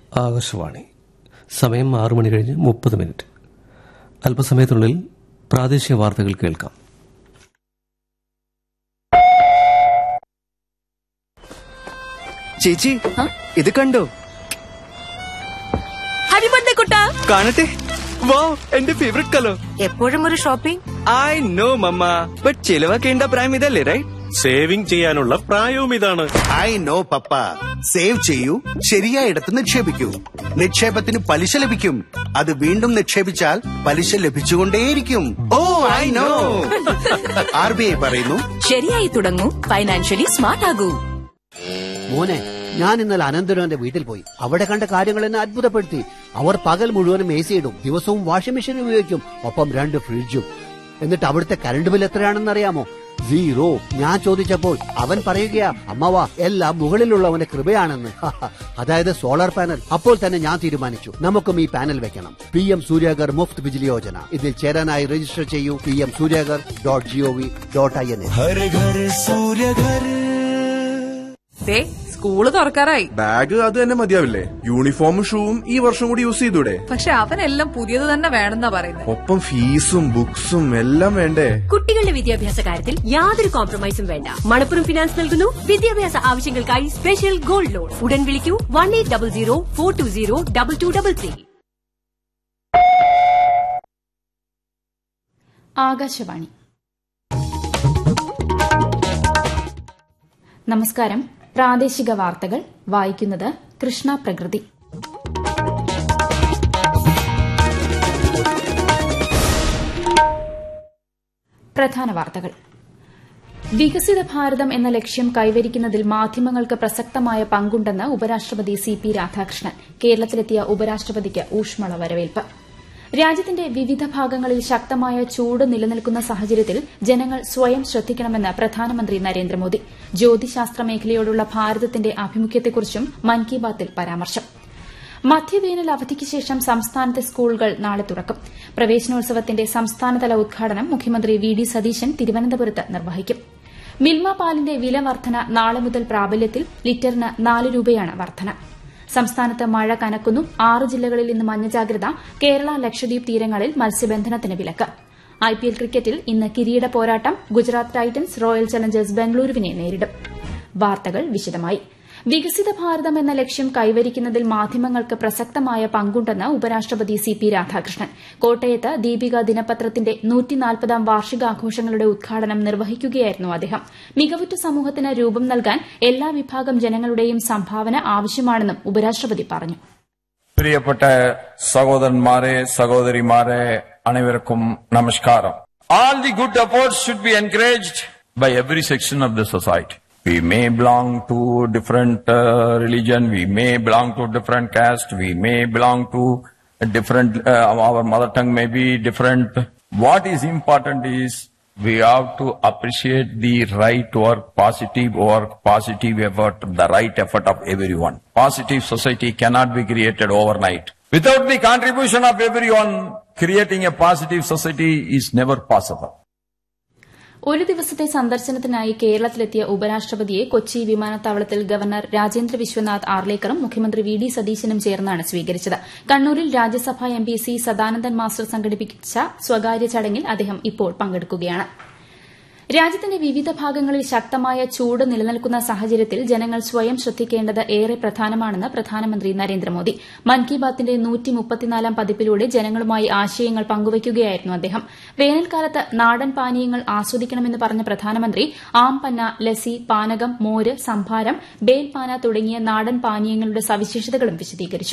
ആകാശവാണി സമയം ആറു മണി കഴിഞ്ഞ് മുപ്പത് മിനിറ്റ് അല്പസമയത്തിനുള്ളിൽ പ്രാദേശിക വാർത്തകൾ കേൾക്കാം ചേച്ചി ഇത് കണ്ടോ ഹാപ്പി ബർത്ത്ഡേ കുട്ടാ കാണട്ടെ വാ എന്റെ ഫേവറേറ്റ് കളർ എപ്പോഴും ഒരു shopping I know mama but ചിലവാക്കേണ്ട പ്രായം ഇതല്ലേ റൈറ്റ് സേവിംഗ് ചെയ്യാനുള്ള പ്രായവും ഇതാണ് ഐ നോ പപ്പ സേവ് ചെയ്യൂ ശരിയായിടത്ത് നിക്ഷേപിക്കൂ നിക്ഷേപത്തിന് പലിശ ലഭിക്കും അത് വീണ്ടും നിക്ഷേപിച്ചാൽ പലിശ ലഭിച്ചുകൊണ്ടേയിരിക്കും oh I know R B I പറയുന്നു ശരിയായി തുടങ്ങൂ ഫൈനാൻഷ്യലി സ്മാർട്ട് ആകൂ മോനെ ഞാൻ ഇന്നലെ അനന്തരവന്റെ വീട്ടിൽ പോയി അവിടെ കണ്ട കാര്യങ്ങൾ എന്നെ അത്ഭുതപ്പെടുത്തി അവർ പകൽ മുഴുവനും എ സി ഇടും ദിവസവും വാഷിംഗ് മെഷീൻ ഉപയോഗിക്കും ഒപ്പം രണ്ട് ഫ്രിഡ്ജും എന്നിട്ട് അവിടുത്തെ കറണ്ട് ബിൽ എത്രയാണെന്ന് അറിയാമോ സീറോ ഞാൻ ചോദിച്ചപ്പോൾ അവൻ പറയുകയാ അമ്മവാ എല്ലാം മുകളിലുള്ളവന്റെ കൃപയാണെന്ന് അതായത് സോളാർ പാനൽ അപ്പോൾ തന്നെ ഞാൻ തീരുമാനിച്ചു നമുക്കും ഈ പാനൽ വെക്കണം പി എം സൂര്യാഗർ മുഫ്ത് ബിജിലി യോജന ഇതിൽ ചേരാനായി രജിസ്റ്റർ ചെയ്യൂ P M Surya Ghar dot G O V dot I N ദേ സ്കൂള് തുറക്കാറായി ബാഗ് അത് തന്നെ മതിയാവില്ലേ യൂണിഫോമും ഷൂവും ഈ വർഷം കൂടി യൂസ് ചെയ്തൂടെ പക്ഷെ അവനെല്ലാം പുതിയത് തന്നെ വേണമെന്നാ പറയുന്നത് ഒപ്പം ഫീസും ബുക്സും എല്ലാം വേണ്ടേ കുട്ടികളുടെ വിദ്യാഭ്യാസ കാര്യത്തിൽ യാതൊരു കോംപ്രമൈസും വേണ്ട മണപ്പുറം ഫിനാൻസ് നൽകുന്നു വിദ്യാഭ്യാസ ആവശ്യങ്ങൾക്കായി സ്പെഷ്യൽ ഗോൾഡ് ലോൺ ഉടൻ വിളിക്കൂ one eight double zero four two zero double two double three Akashvani നമസ്കാരം പ്രാദേശിക വാർത്തകൾ വായിക്കുന്നത് കൃഷ്ണ പ്രകൃതി പ്രധാന വാർത്തകൾ വികസിത ഭാരതം എന്ന ലക്ഷ്യം കൈവരിക്കുന്നതിൽ മാധ്യമങ്ങൾക്ക് പ്രസക്തമായ പങ്കുണ്ടെന്ന് ഉപരാഷ്ട്രപതി സി പി രാധാകൃഷ്ണൻ കേരളത്തിലെത്തിയ ഉപരാഷ്ട്രപതിക്ക് ഊഷ്മള വരവേൽപ്പ് രാജ്യത്തിന്റെ വിവിധ ഭാഗങ്ങളിൽ ശക്തമായ ചൂട് നിലനിൽക്കുന്ന സാഹചര്യത്തിൽ ജനങ്ങൾ സ്വയം ശ്രദ്ധിക്കണമെന്ന് പ്രധാനമന്ത്രി നരേന്ദ്രമോദി ജ്യോതിശാസ്ത്ര മേഖലയോടുള്ള ഭാരതത്തിന്റെ ആഭിമുഖ്യത്തെക്കുറിച്ചും മൻ കി ബാത്തിൽ പരാമർശം മധ്യവേനൽ അവധിക്ക് ശേഷം സംസ്ഥാനത്തെ സ്കൂളുകൾ നാളെ തുറക്കും പ്രവേശനോത്സവത്തിന്റെ സംസ്ഥാനതല ഉദ്ഘാടനം മുഖ്യമന്ത്രി വി ഡി സതീശൻ തിരുവനന്തപുരത്ത് നിർവഹിക്കും മിൽമ പാലിന്റെ വില വർധന നാളെ മുതൽ പ്രാബല്യത്തിൽ ലിറ്ററിന് നാല് രൂപയാണ് വർധന സംസ്ഥാനത്ത് മഴ കനക്കുന്നു ആറ് ജില്ലകളിൽ ഇന്ന് മഞ്ഞ ജാഗ്രത കേരള ലക്ഷദ്വീപ് തീരങ്ങളിൽ മത്സ്യബന്ധനത്തിന് വിലക്ക് ഐപിഎൽ ക്രിക്കറ്റിൽ ഇന്ന് കിരീട പോരാട്ടം ഗുജറാത്ത് ടൈറ്റൻസ് റോയൽ ചലഞ്ചേഴ്സ് ബംഗളൂരുവിനെ നേരിടും വാർത്തകൾ വിശദമായി വികസിത ഭാരതം എന്ന ലക്ഷ്യം കൈവരിക്കുന്നതിൽ മാധ്യമങ്ങൾക്ക് പ്രസക്തമായ പങ്കുണ്ടെന്ന് ഉപരാഷ്ട്രപതി സി പി രാധാകൃഷ്ണൻ കോട്ടയത്ത് ദീപിക ദിനപത്രത്തിന്റെ നൂറ്റിനാൽപ്പതാം വാർഷികാഘോഷങ്ങളുടെ ഉദ്ഘാടനം നിർവഹിക്കുകയായിരുന്നു അദ്ദേഹം മികവുറ്റ സമൂഹത്തിന് രൂപം നൽകാൻ എല്ലാ വിഭാഗം ജനങ്ങളുടെയും സംഭാവന ആവശ്യമാണെന്നും ഉപരാഷ്ട്രപതി പറഞ്ഞു പ്രിയപ്പെട്ട സഹോദരന്മാരെ സഹോദരിമാരെ അനേവർക്കും നമസ്കാരം all the good efforts should be encouraged by every section of the society We may belong to different uh, religion, we may belong to different caste, we may belong to a different, uh, our mother tongue may be different. What is important is we have to appreciate the right work, positive work, positive effort, the right effort of everyone. Positive society cannot be created overnight. Without the contribution of everyone, creating a positive society is never possible. ഒരു ദിവസത്തെ സന്ദർശനത്തിനായി കേരളത്തിലെത്തിയ ഉപരാഷ്ട്രപതിയെ കൊച്ചി വിമാനത്താവളത്തിൽ governor Rajendra Vishwanath ആർലേക്കറും മുഖ്യമന്ത്രി V D സതീശനും ചേർന്നാണ് സ്വീകരിച്ചത് കണ്ണൂരിൽ Rajya Sabha M P C Sadanandan master സംഘടിപ്പിച്ച സ്വകാര്യ ചടങ്ങിൽ അദ്ദേഹം ഇപ്പോൾ പങ്കെടുക്കുകയാണ് രാജ്യത്തിന്റെ വിവിധ ഭാഗങ്ങളിൽ ശക്തമായ ചൂട് നിലനിൽക്കുന്ന സാഹചര്യത്തിൽ ജനങ്ങൾ സ്വയം ശ്രദ്ധിക്കേണ്ടത് ഏറെ പ്രധാനമാണെന്ന് പ്രധാനമന്ത്രി നരേന്ദ്രമോദി മൻ കി ബാത്തിന്റെ നൂറ്റിമുപ്പത്തിനാലാം പതിപ്പിലൂടെ ജനങ്ങളുമായി ആശയങ്ങൾ പങ്കുവയ്ക്കുകയായിരുന്നു അദ്ദേഹം വേനൽക്കാലത്ത് നാടൻ പാനീയങ്ങൾ ആസ്വദിക്കണമെന്ന് പറഞ്ഞ പ്രധാനമന്ത്രി ആംപന്ന ലസി പാനകം മോര് സംഭാരം ബേൽപാന തുടങ്ങിയ നാടൻ പാനീയങ്ങളുടെ സവിശേഷതകളും വിശദീകരിച്ചു